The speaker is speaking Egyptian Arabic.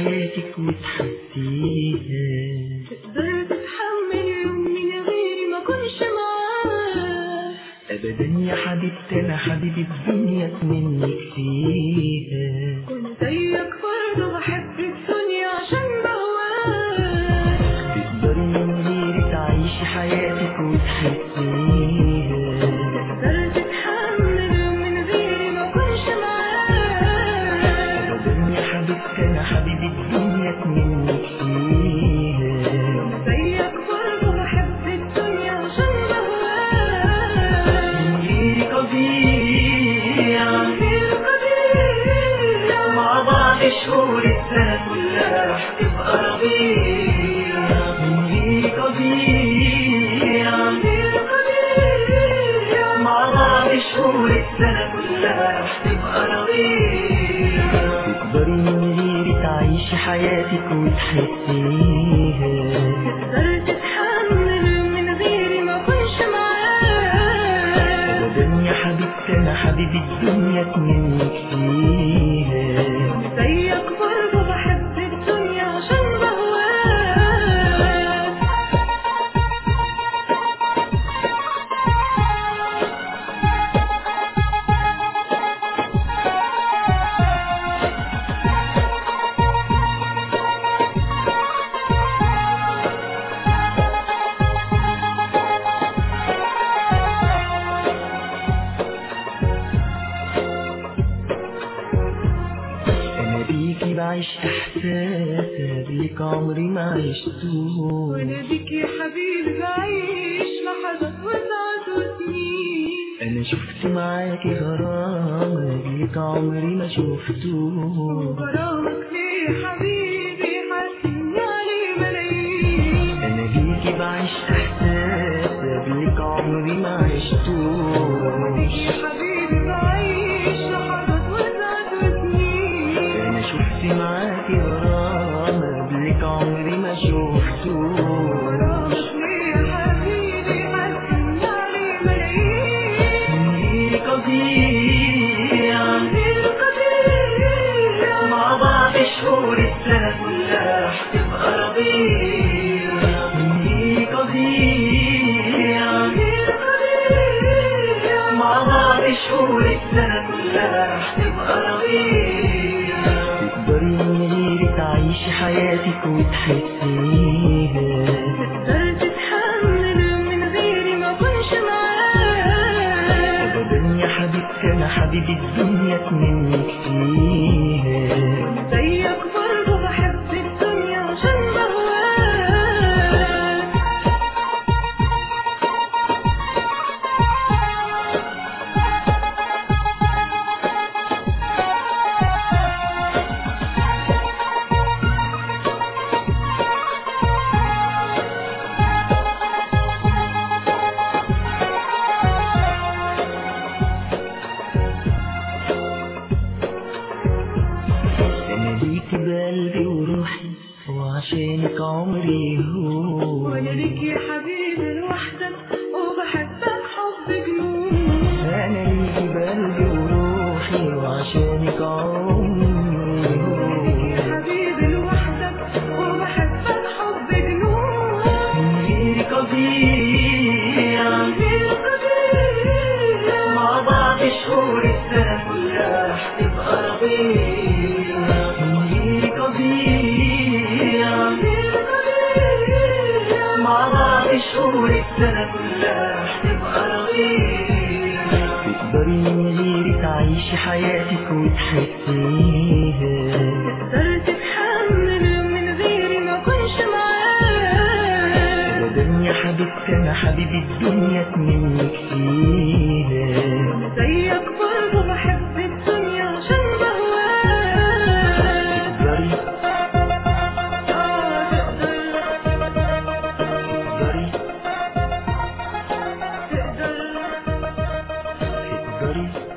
حياتك وتحسيها تقدر تتحمل يوم من غيري ما كنش معاك ابدا يا حبيبتي انا حبيبي الدنيا منك فيها كنت زيك برضه بحب الدنيا عشان بهواك تقدري من غيري تعيشي حياتك وتحسيها تقدر تتحمل يوم من غيري ما كنش معاك ابدا يا حبيبتي انا حبيبي الدنيا منك فيها زيك برضه بحب الدنيا عشان بهواك من غيري قضية غير قدير مع بعض شهور السنة كلها راح تبقى ربيع من غير قضية غير قدير مع بعض شهور السنة كلها راح تبقى ربيع تقدري من غيري تعيشي حياتك وتحسيها تقدر تتحمل من غيري ما كنش معاك ابدا يا حبيبتي انا حبيبي الدنيا منك فيها زيك برضه بحب الدنيا عشان بهواك انا بيكي بعيش احساس بيك عمري ما عشته وانا بيك يا حبيبي بعيش لحظات وساعات وسنين انا شفت معاكي غرام بيك عمري ما شفته وغرامك ليه يا حبيبي حاسسني عليه ملايين انا بيكي بعيش احساس بيك عمري ما عشته بيك يا حبيبي بعيش لحظات وساعات وسنين انا شفت معاكي غرام بيك عمري ما شفته غرامك ليه يا حبيبي حاسسني عليه ملايين من غير قضية غير قدير مع بعض شهور السنة كلها راح تبقى ربيع من غير قضية غير قدير مع بعض شهور السنة كلها راح تبقى ربيع تقدري من غيري تعيشي حياتك وتحسيها تقدر تتحمل من غيري ما كنش معاك أبدا يا حبيبتي أنا حبيبي الدنيا منك فيها زيك برضه بحب الدنيا عشان بهواك أنا ليك بقلبي وروحي وعشانك عمري هو وانا ليك يا حبيبي لوحدك وبحبك حب جنون أنا ليك بقلبي وروحي وعشانك عمري ليك يا هو حبيبي لوحدك وبحبك حب جنون من غير قضية غير قدير مع بعض شهور السنة كلها راح تبقى ربيع من غير قضية غير قدير مع بعض شهور السنة كلها راح تبقى ربيع تقدري من غيري تعيشي حياتك وتحسيها تقدر تتحمل من غيري ما كنش معاك ابدا يا حبيبتي انا حبيبي الدنيا منك فيها زيك برضه بحب الدنيا عشان بهواك تقدري آه تقدر تقدري تقدر تقدري